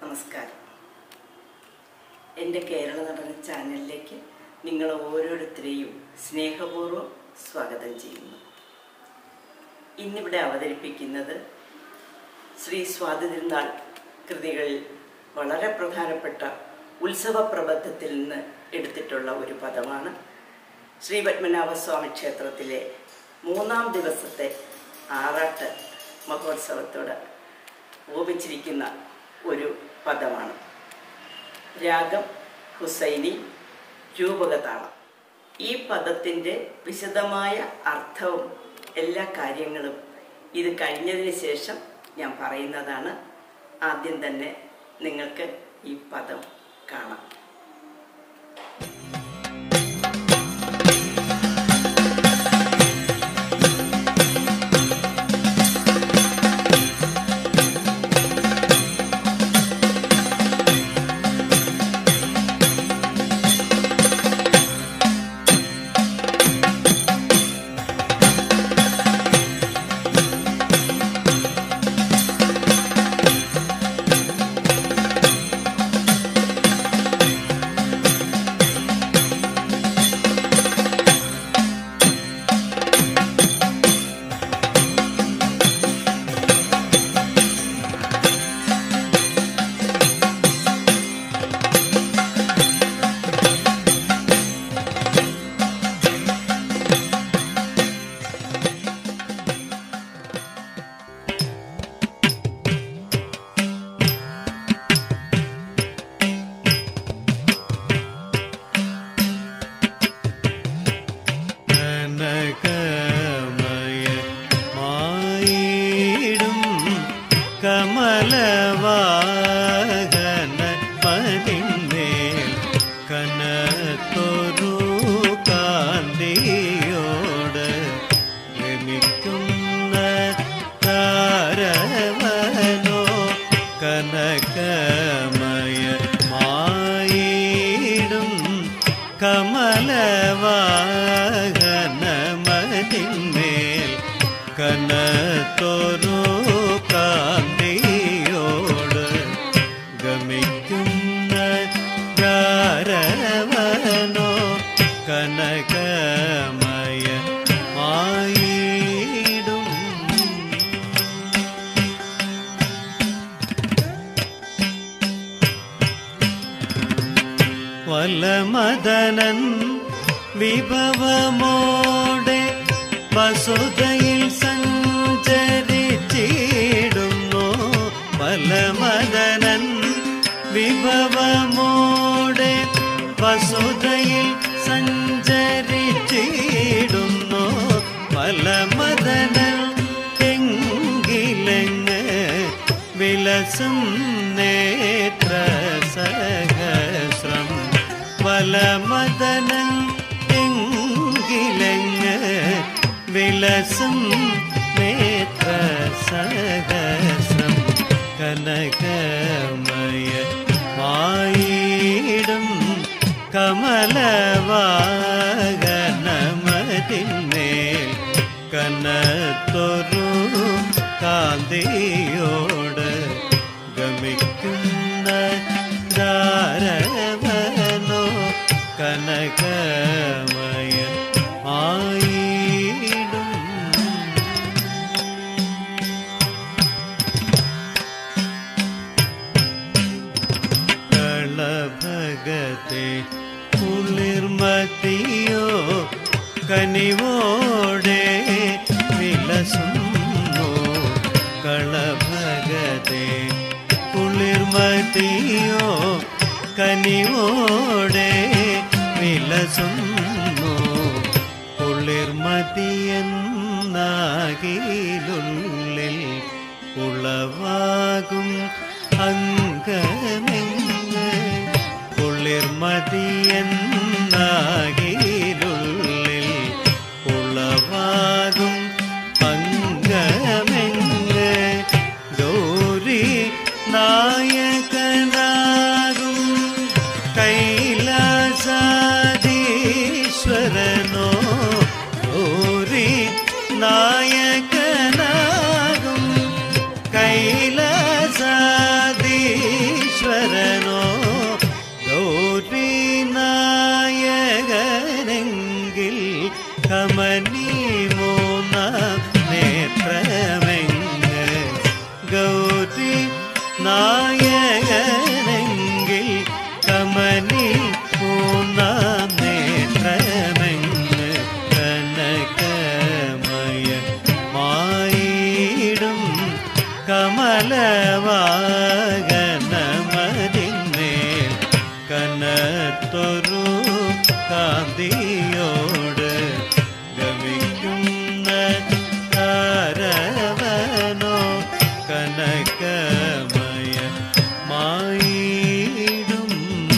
നമസ്കാരം എൻ്റെ കേരള നടന ചാനലിലേക്ക് നിങ്ങൾ ഓരോരുത്തരെയും സ്നേഹപൂർവ്വം സ്വാഗതം ചെയ്യുന്നു ഇന്നിവിടെ അവതരിപ്പിക്കുന്നത് ശ്രീ സ്വാതി തിരുനാൾ കൃതികളിൽ വളരെ പ്രധാനപ്പെട്ട ഉത്സവ പ്രബന്ധത്തിൽ നിന്ന് എടുത്തിട്ടുള്ള ഒരു പദമാണ് ശ്രീ പത്മനാഭസ്വാമി ക്ഷേത്രത്തിലെ മൂന്നാം ദിവസത്തെ ആറാട്ട് മഹോത്സവത്തോട് ഓപിച്ചിരിക്കുന്ന ഒരു പദമാണ് രാഗം ഹുസൈനി രൂപകതാളം ഈ പദത്തിൻ്റെ വിശദമായ അർത്ഥവും എല്ലാ കാര്യങ്ങളും ഇത് കഴിഞ്ഞതിന് ശേഷം ഞാൻ പറയുന്നതാണ് ആദ്യം തന്നെ നിങ്ങൾക്ക് ഈ പദം കാണാം കനകമയ മായിടും കമലവാഹന പതിന്മേൽ കനത്തൊരു കാന്തിയോട് രമിക്കുന്ന താരവനോ കനകമയ മായിടും കമലവാഹനമതിന്മേൽ കനത്തൊരു കാന്തിയോട് ഗമിക്കുന്ന ഗാരവനോ കനകമയ ആയിടും വലമദനൻ വിഭവമോടെ വസുതയിൽ സഞ്ചരിച്ചിടുന്നു വലമദനൻ വിഭവമോടെ വസുതയിൽ സഞ്ചരിച്ചിടുന്നു വലമദനൻ എങ്കിലെങ്ങ് വിലസം നേത്ര സഹസ്രം വലമദനം എങ്കിലങ്ങ് വിലസം നേത്ര സഹസ്രം കനകമയ മായിടും കമലവാഗനമതിന്മേൽ കനത്തൊരു കാന്തിയോട് ഗമിക്കുന്ന ദാരവനോ കനകമയ ആയിടും കളഭഗത്തെ കുളിർമതിയോ കനിവോടെ വിലസുന്നു കളഭഗത്തെ കുളിർമതിയോ കനിവോടെ വിലസുന്നു കുളിർമതിയെന്നാകിലുള്ളിൽ ഉളവാകും അംഗമെന്ന് കുളിർമതിയെന്നാകിലുള്ളിൽ ഉളവാകും അംഗമെന്ന് ഗൗരി നായകനാകും കൈലാസാധീശ്വരനോ ഗൗരി നായകനാകും കൈലാസാധീശ്വരനോ ഗൗരി നായകനെങ്കിൽ കമനി മൂന്നാം നേത്രമെന്ന് കനകമയ മായിടും കമലവാഗനമതിന്മേൽ കനത്തൊരു കാന്തിയോട് ഗമിക്കുന്ന കാരവനോ കനകമയ മായിടും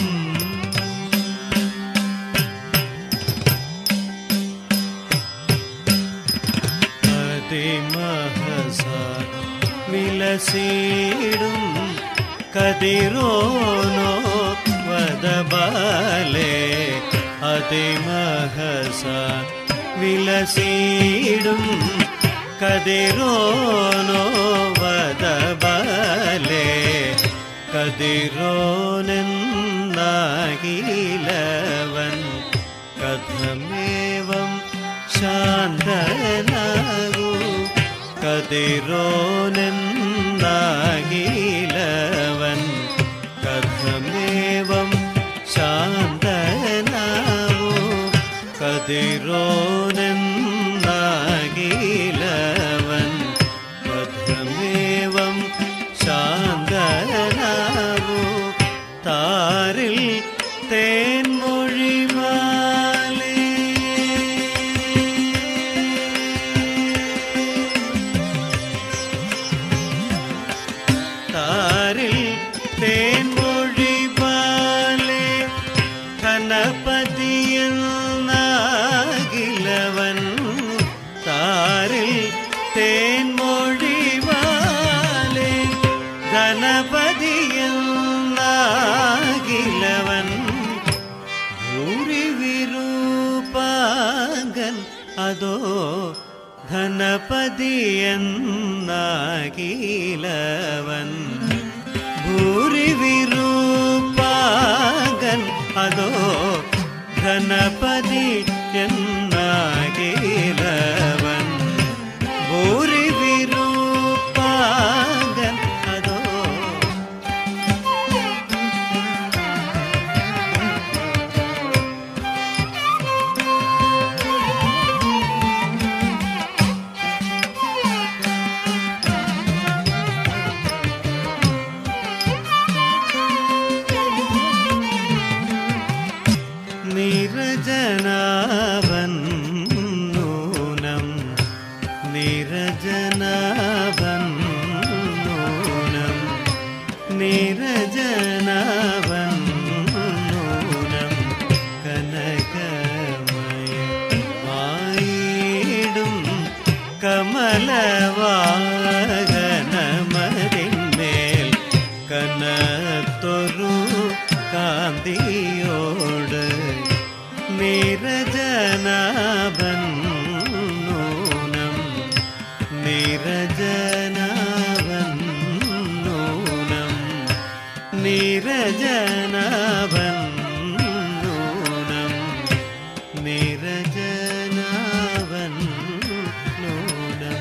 അതിമഹസ വിലസീടും കതിരോനോ വദബാലേ അതിമഹസ വിലസീടും കതിരോനോ വദബാലേ കതിരോനെന്നാകിലവൻ കഥമേവം ശാന്തനാകൂ കതിരോനെന്നാകിലവൻ കഥമേവം ശാന്തനാകൂ കതിരോനെന്നാകിലവൻ കഥമേവം ശാന്തനാകൂ താരിൽ തേൻമൊഴിമാലേ താരിൽ തേൻമൊഴിമാലേ ഘനപതിയെന്നാകിലവൻ താരിൽ തേൻമൊഴിമാലേ ധനപതിയെന്നാകിലവൻ ഭൂരി വിരൂപാങ്കൻ അതോ ധനപതി എന്നാകിലവൻ ഭൂരി വിരൂപാങ്കൻ അതോ ധനപതി എന്നാകിലവൻ ഭൂരി വിരൂപാങ്കൻ അതോ നിരജനാവൻ നൂനം നിരജനാവൻ നൂനം നിരജനാവൻ നൂനം കനകമയമായിടും കമലവാഹനമതിന്മേൽ കനത്തൊരു കാന്തിയോട് നിരജനാഭൻ നൂനം നിരജനാഭൻ നൂനം നിരജനാഭൻ നൂനം നിരജനാഭൻ നൂനം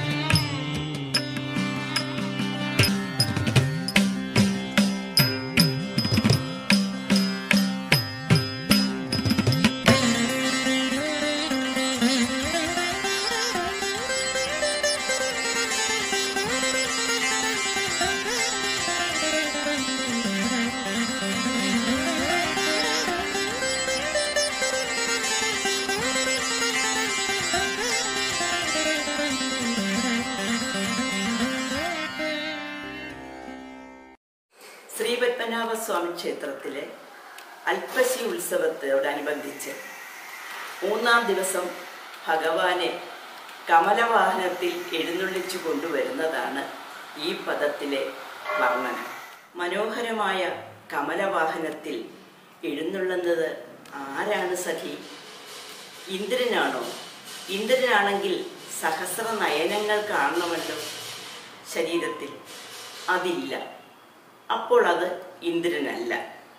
ശ്രീപത്മനാഭസ്വാമി ക്ഷേത്രത്തിലെ അൽപ്പശി ഉത്സവത്തോടനുബന്ധിച്ച് മൂന്നാം ദിവസം ഭഗവാനെ കമലവാഹനത്തിൽ എഴുന്നള്ളിച്ചു കൊണ്ടുവരുന്നതാണ് ഈ പദത്തിലെ വർണ്ണന മനോഹരമായ കമലവാഹനത്തിൽ എഴുന്നള്ളുന്നത് ആരാണ് സഖി ഇന്ദ്രനാണോ ഇന്ദ്രനാണെങ്കിൽ സഹസ്ര നയനങ്ങൾ കാണണമല്ലോ ശരീരത്തിൽ അതില്ല അപ്പോൾ അത് ഇന്ദ്രനല്ല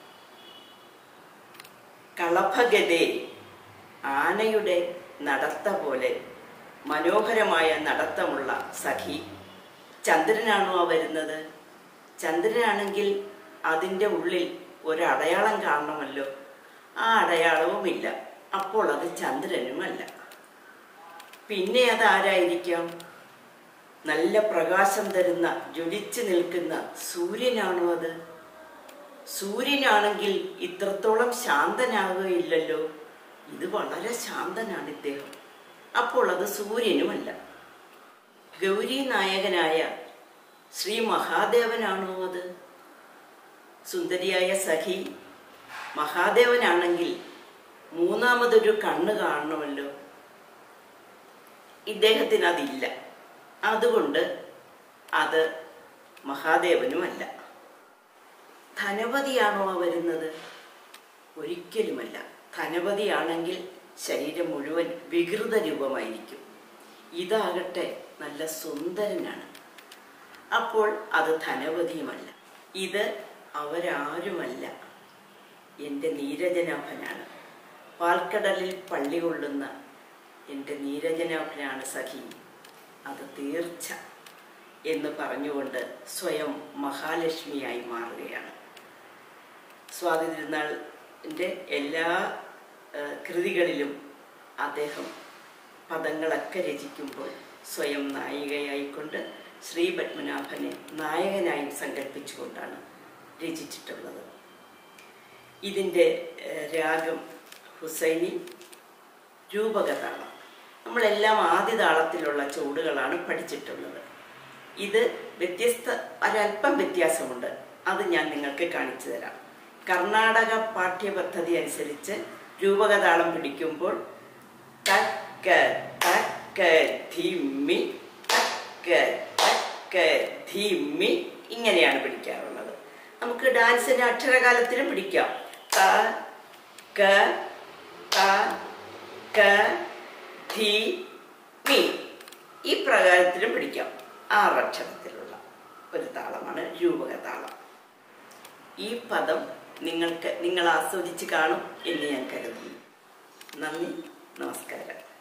കളഭഗതേ ആനയുടെ നടത്ത പോലെ മനോഹരമായ നടത്തമുള്ള സഖി ചന്ദ്രനാണോ ആ വരുന്നത് ചന്ദ്രനാണെങ്കിൽ അതിൻ്റെ ഉള്ളിൽ ഒരടയാളം കാണണമല്ലോ ആ അടയാളവുമില്ല അപ്പോൾ അത് ചന്ദ്രനുമല്ല പിന്നെ അത് ആരായിരിക്കാം നല്ല പ്രകാശം തരുന്ന ജ്വലിച്ചു നിൽക്കുന്ന സൂര്യനാണോ അത് സൂര്യനാണെങ്കിൽ ഇത്രത്തോളം ശാന്തനാകുകയില്ലല്ലോ ഇത് വളരെ ശാന്തനാണ് ഇദ്ദേഹം അപ്പോൾ അത് സൂര്യനുമല്ല ഗൗരി നായകനായ ശ്രീ മഹാദേവനാണോ അത് സുന്ദരിയായ സഖി മഹാദേവനാണെങ്കിൽ മൂന്നാമതൊരു കണ്ണ് കാണണമല്ലോ ഇദ്ദേഹത്തിന് അതില്ല അതുകൊണ്ട് അത് മഹാദേവനുമല്ല ധനപതിയാണോ ആ വരുന്നത് ഒരിക്കലുമല്ല ധനപതിയാണെങ്കിൽ ശരീരം മുഴുവൻ വികൃത രൂപമായിരിക്കും ഇതാകട്ടെ നല്ല സുന്ദരനാണ് അപ്പോൾ അത് ധനപതിയുമല്ല ഇത് അവരാരുമല്ല എൻ്റെ നീരജനാഭനാണ് പാൽക്കടലിൽ പള്ളി കൊള്ളുന്ന എൻ്റെ നീരജനാഭനാണ് സഖി അത് തീർച്ച എന്ന് പറഞ്ഞുകൊണ്ട് സ്വയം മഹാലക്ഷ്മിയായി മാറുകയാണ് സ്വാതി തിരുനാളിൻ്റെ എല്ലാ ആ, കൃതികളിലും അദ്ദേഹം പദങ്ങളൊക്കെ രചിക്കുമ്പോൾ സ്വയം നായികയായിക്കൊണ്ട് ശ്രീ പത്മനാഭനെ നായകനായും സങ്കല്പിച്ചുകൊണ്ടാണ് രചിച്ചിട്ടുള്ളത് ഇതിൻ്റെ ഏഹ്, രാഗം ഹുസൈനി രൂപകതാളം നമ്മളെല്ലാം ആദ്യ താളത്തിലുള്ള ചുവടുകളാണ് പഠിച്ചിട്ടുള്ളത് ഇത് വ്യത്യസ്ത ഒരല്പം വ്യത്യാസമുണ്ട് അത് ഞാൻ നിങ്ങൾക്ക് കാണിച്ചു തരാം കർണാടക പാഠ്യപദ്ധതി അനുസരിച്ച് രൂപകതാളം പിടിക്കുമ്പോൾ തക്ക തക്ക ധിമ്മി തക്ക തക്ക ധിമ്മി ഇങ്ങനെയാണ് പിടിക്കാറുള്ളത് നമുക്ക് ഡാൻസിന് അക്ഷരകാലത്തിലും പിടിക്കാം ത ക ത ക ധി മി ഈ പ്രകാരത്തിലും പിടിക്കാം ആറക്ഷരത്തിലുള്ള ഒരു താളമാണ് രൂപക താളം ഈ പദം നിങ്ങൾക്ക് നിങ്ങൾ ആസ്വദിച്ച് കാണും എന്ന് ഞാൻ കരുതുന്നു നന്ദി നമസ്കാരം